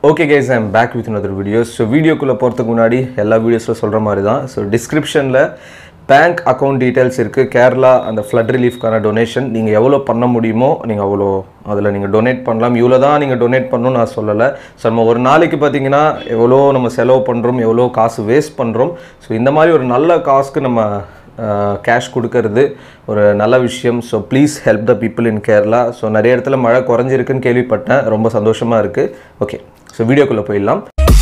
okay guys I'm back with another videos so வீடியோக்குள்ளே போகிறதுக்கு முன்னாடி எல்லா வீடியோஸில் சொல்கிற மாதிரி தான் ஸோ டிஸ்கிரிப்ஷனில் பேங்க் அக்கௌண்ட் டீட்டெயில்ஸ் இருக்குது கேரளா அந்த ஃப்ளட் ரிலீஃப்க்கான டொனேஷன் நீங்கள் எவ்வளோ பண்ண முடியுமோ நீங்கள் அவ்வளோ அதில் நீங்கள் டொனேட் பண்ணலாம் இவ்வளோ தான் நீங்கள் டொனேட் பண்ணணும்னு நான் சொல்லலை ஸோ நம்ம ஒரு நாளைக்கு பார்த்தீங்கன்னா எவ்வளோ நம்ம செலவு பண்ணுறோம் எவ்வளோ காசு வேஸ்ட் பண்ணுறோம் ஸோ இந்த மாதிரி ஒரு நல்ல காசுக்கு நம்ம கேஷ் கொடுக்கறது ஒரு நல்ல விஷயம் so please help the people in Kerala so நிறைய இடத்துல மழை குறைஞ்சிருக்குன்னு கேள்விப்பட்டேன் ரொம்ப சந்தோஷமாக இருக்குது ஓகே ஸோ வீடியோக்குள்ளே போயிடலாம்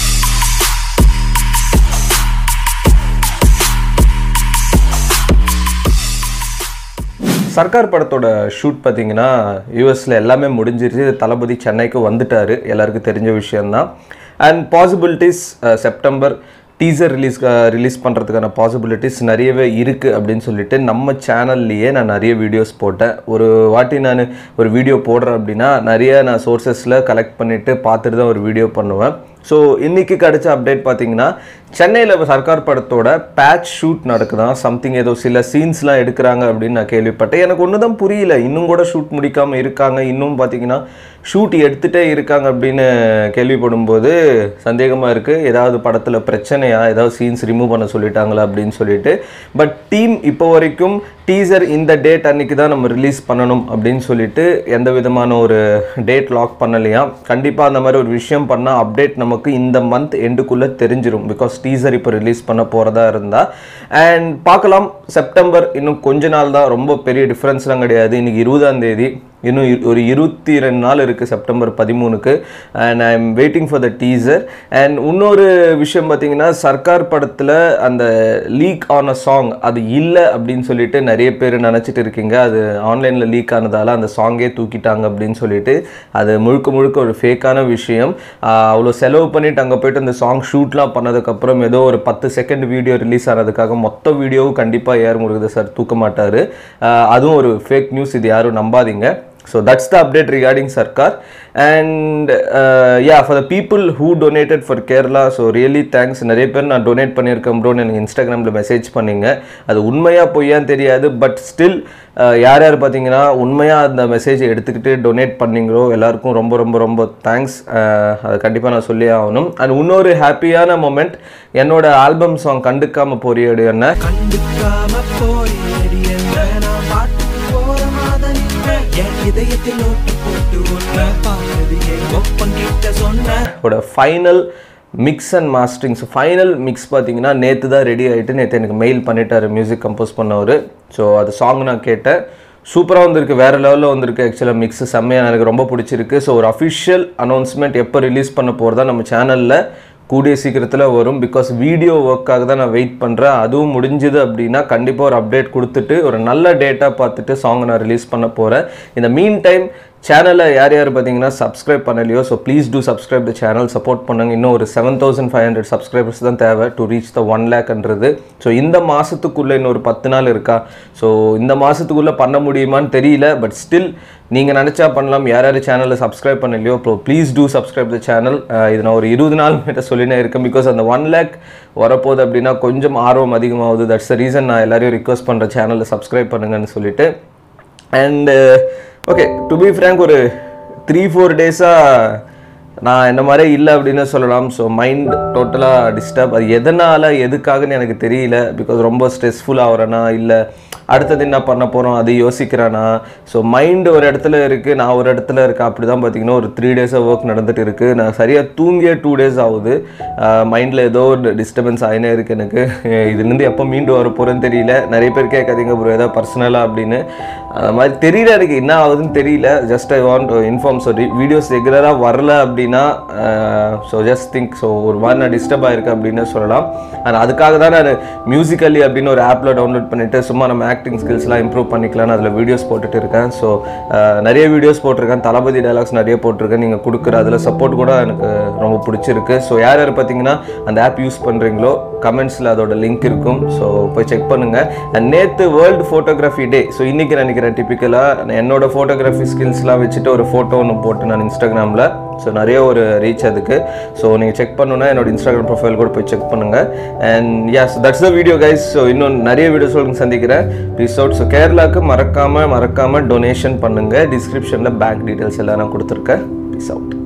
சர்க்கார் படத்தோட ஷூட் பார்த்தீங்கன்னா யூஎஸில் எல்லாமே முடிஞ்சிருச்சு தளபதி சென்னைக்கு வந்துட்டார் எல்லாருக்கும் தெரிஞ்ச விஷயந்தான் and possibilities September teaser release release பண்ணுறதுக்கான பாசிபிலிட்டிஸ் நிறையவே இருக்குது அப்படின்னு சொல்லிட்டு நம்ம சேனல்லையே நான் நிறைய வீடியோஸ் போட்டேன் ஒரு வாட்டி நான் ஒரு வீடியோ போடுறேன் அப்படின்னா நிறைய நான் சோர்சஸில் கலெக்ட் பண்ணிவிட்டு பார்த்துட்டு தான் ஒரு வீடியோ பண்ணுவேன் ஸோ இன்றைக்கி கிடைச்ச அப்டேட் பார்த்தீங்கன்னா சென்னையில் சர்க்கார் படத்தோட பேட்ச் ஷூட் நடக்குதான் சம்திங் ஏதோ சில சீன்ஸ்லாம் எடுக்கிறாங்க அப்படின்னு நான் கேள்விப்பட்டேன் எனக்கு ஒன்று தான் புரியல இன்னும் கூட ஷூட் முடிக்காமல் இருக்காங்க இன்னும் பார்த்தீங்கன்னா ஷூட் எடுத்துகிட்டே இருக்காங்க அப்படின்னு கேள்விப்படும்போது சந்தேகமாக இருக்குது ஏதாவது படத்தில் பிரச்சனையா ஏதாவது சீன்ஸ் ரிமூவ் பண்ண சொல்லிட்டாங்களா அப்படின்னு சொல்லிட்டு பட் டீம் இப்போ வரைக்கும் டீசர் இந்த டேட் அன்னைக்கு தான் நம்ம ரிலீஸ் பண்ணணும் அப்படின்னு சொல்லிட்டு எந்த விதமான ஒரு டேட் லாக் பண்ணலையா கண்டிப்பாக அந்த மாதிரி ஒரு விஷயம் பண்ணால் அப்டேட் நமக்கு இந்த மந்த் எண்டுக்குள்ளே தெரிஞ்சிடும் பிகாஸ் டீசர் இப்போ ரிலீஸ் பண்ண போகிறதா இருந்தால் அண்ட் பார்க்கலாம் செப்டம்பர் இன்னும் கொஞ்ச நாள் தான் ரொம்ப பெரிய டிஃப்ரென்ஸ்லாம் கிடையாது இன்றைக்கி இருபதாம் தேதி இன்னும் இரு- ஒரு இருபத்தி ரெண்டு நாள் இருக்குது செப்டம்பர் பதிமூணுக்கு and I am waiting for the teaser and இன்னொரு விஷயம் பார்த்தீங்கன்னா சர்க்கார் படத்தில் அந்த லீக் ஆன சாங் அது இல்லை அப்படின்னு சொல்லிட்டு நிறைய பேர் நினச்சிட்டு இருக்கீங்க அது ஆன்லைனில் லீக் ஆனதால் அந்த சாங்கே தூக்கிட்டாங்க அப்படின்னு சொல்லிட்டு அது முழுக்க முழுக்க ஒரு ஃபேக்கான விஷயம் ஆஹ் அவ்வளோ செலவு பண்ணிட்டு அங்கே போயிட்டு அந்த சாங் ஷூட்லாம் பண்ணதுக்கப்புறம் ஏதோ ஒரு பத்து செகண்ட் வீடியோ ரிலீஸ் ஆனதுக்காக மொத்த வீடியோவும் கண்டிப்பாக ஏர் முருகதை சார் தூக்க மாட்டார் அதுவும் ஒரு ஃபேக் நியூஸ் இது யாரும் நம்பாதீங்க so that's the update regarding Sarkar and yeah for the people who donated for Kerala so really thanks நிறைய பேர் நான் டொனேட் பண்ணியிருக்கேன் ப்ரோன்னு எனக்கு இன்ஸ்டாகிராமில் மெசேஜ் பண்ணீங்க அது உண்மையாக பொய்யான்னு தெரியாது பட் ஸ்டில் யார் யார் பார்த்தீங்கன்னா உண்மையாக அந்த மெசேஜை எடுத்துக்கிட்டு டொனேட் பண்ணீங்களோ எல்லாருக்கும் ரொம்ப ரொம்ப ரொம்ப தேங்க்ஸ் அது கண்டிப்பாக நான் சொல்லி ஆகணும் அண்ட் இன்னொரு ஹாப்பியான மொமெண்ட் என்னோட ஆல்பம் சாங் கண்டுக்காம போறியடு என்ன கண்டுக்காம போயடி என்ற நான் பாட்டுக்கு போற மாதிரி என் இதயத்தில் ஓட்டு போட்டு ஒன்ன பாரதி என் ஒப்பன் கிட்ட சொன்ன ஓட final mix and mastering so final mix பார்த்தீங்கன்னா நேற்று தான் ரெடி ஆகிட்டு நேற்று எனக்கு மெயில் பண்ணிட்டாரு மியூசிக் கம்போஸ் பண்ணவர் ஸோ அது சாங் நான் கேட்டேன் சூப்பராக வந்திருக்கு வேறு லெவலில் வந்திருக்கு ஆக்சுவலாக மிக்ஸ் செம்மையாக எனக்கு ரொம்ப பிடிச்சிருக்கு ஸோ ஒரு அஃபிஷியல் அனௌன்ஸ்மெண்ட் எப்போ ரிலீஸ் பண்ண போகிறதா நம்ம சேனலில் கூடிய சீக்கிரத்தில் வரும் பிகாஸ் வீடியோ ஒர்க்காக தான் நான் வெயிட் பண்ணுறேன் அதுவும் முடிஞ்சுது அப்படின்னா கண்டிப்பாக ஒரு அப்டேட் கொடுத்துட்டு ஒரு நல்ல டேட்டா பார்த்துட்டு சாங் நான் ரிலீஸ் பண்ண போகிறேன் இந்த மீன் டைம் சேனலை யார் யார் பார்த்தீங்கன்னா சப்ஸ்கிரைப் பண்ணலையோ so please do subscribe the channel support பண்ணுங்க இன்னும் ஒரு seven thousand five hundred subscribers தான் தேவை டு ரீச் த ஒன் லேக்ன்றது ஸோ இந்த மாதத்துக்குள்ளே இன்னொரு பத்து நாள் இருக்கா ஸோ இந்த மாதத்துக்குள்ளே பண்ண முடியுமான்னு தெரியல பட் ஸ்டில் நீங்கள் நினச்சா பண்ணலாம் யார் யார் சேனலை சப்ஸ்கிரைப் பண்ணலையோ so please do subscribe the channel இது நான் ஒரு இருபது நாள் கிட்ட சொல்லினே இருக்கேன் பிகாஸ் அந்த ஒன் லேக் வரப்போகுது அப்படின்னா கொஞ்சம் ஆர்வம் அதிகமாகுது தட்ஸ் த ரீசன் நான் எல்லாரையும் ரிக்வஸ்ட் பண்ணுற சேனலை சப்ஸ்கிரைப் பண்ணுங்கன்னு சொல்லிட்டு and okay to be frank ஒரு த்ரீ ஃபோர் டேஸாக நான் என்ன மாதிரி இல்லை அப்படின்னு சொல்லலாம் ஸோ மைண்ட் டோட்டலாக டிஸ்டர்ப் அது எதனால் எதுக்காகன்னு எனக்கு தெரியல பிகாஸ் ரொம்ப ஸ்ட்ரெஸ்ஃபுல் ஆகிறேனா இல்லை அடுத்தது என்ன பண்ண போகிறோம் அது யோசிக்கிறேனா ஸோ மைண்ட் ஒரு இடத்துல இருக்குது நான் ஒரு இடத்துல இருக்கேன் அப்படி தான் பார்த்தீங்கன்னா ஒரு த்ரீ டேஸாக ஒர்க் நடந்துட்டு இருக்குது நான் சரியாக தூங்கிய டூ டேஸ் ஆகுது மைண்டில் ஏதோ ஒரு டிஸ்டர்பன்ஸ் ஆகினே இருக்குது எனக்கு இதுலேருந்து எப்போ மீண்டு வர போகிறேன்னு தெரியல நிறைய பேர் கேட்காதீங்க ப்ரோ ஏதாவது பர்சனலாக அப்படின்னு அந்த மாதிரி தெரியல எனக்கு என்ன ஆகுதுன்னு தெரியல just I want inform so videos ரெகுலராக வரல அப்படின்னா ஸோ ஜஸ்ட் திங்க் ஸோ ஒரு மாதிரி நான் டிஸ்டர்ப் ஆகிருக்கேன் அப்படின்னு சொல்லலாம் அண்ட் அதுக்காக தான் நான் மியூசிக்கலி அப்படின்னு ஒரு ஆப்பில் டவுன்லோட் பண்ணிவிட்டு சும்மா நம்ம ஆக்டிங் ஸ்கில்ஸ்லாம் இம்ப்ரூவ் பண்ணிக்கலாம்னு அதில் வீடியோஸ் போட்டுட்டு இருக்கேன் ஸோ நிறைய வீடியோஸ் போட்டிருக்கேன் தளபதி டைலாக்ஸ் நிறைய போட்டிருக்கேன் நீங்கள் கொடுக்குற அதில் சப்போர்ட் கூட எனக்கு ரொம்ப பிடிச்சிருக்கு ஸோ யார் யார் பார்த்தீங்கன்னா அந்த ஆப் யூஸ் பண்ணுறீங்களோ கமெண்ட்ஸில் அதோட லிங்க் இருக்கும் ஸோ போய் செக் பண்ணுங்கள் அண்ட் நேற்று வேர்ல்டு ஃபோட்டோகிராஃபி டே ஸோ இன்றைக்கி நினைக்கிறேன் டிப்பிக்கலாக என்னோட ஃபோட்டோகிராஃபி ஸ்கில்ஸ்லாம் வச்சுட்டு ஒரு ஃபோட்டோ ஒன்று போட்டு நான் இன்ஸ்டாகிராமில் ஸோ நிறைய ஒரு ரீச் அதுக்கு ஸோ நீங்கள் செக் பண்ணணுன்னா என்னோட இன்ஸ்டாகிராம் ப்ரொஃபைல் கூட போய் செக் பண்ணுங்கள் and yes that's the video guys so இன்னும் நிறைய வீடியோஸ் உங்களுக்கு சந்திக்கிறேன் ப்ளீஸ் அவுட் ஸோ கேரளாவுக்கு மறக்காமல் மறக்காமல் டொனேஷன் பண்ணுங்கள் டிஸ்கிரிப்ஷனில் பேங்க் டீட்டெயில்ஸ் எல்லாம் நான் கொடுத்துருக்கேன் ப்ளீஸ் அவுட்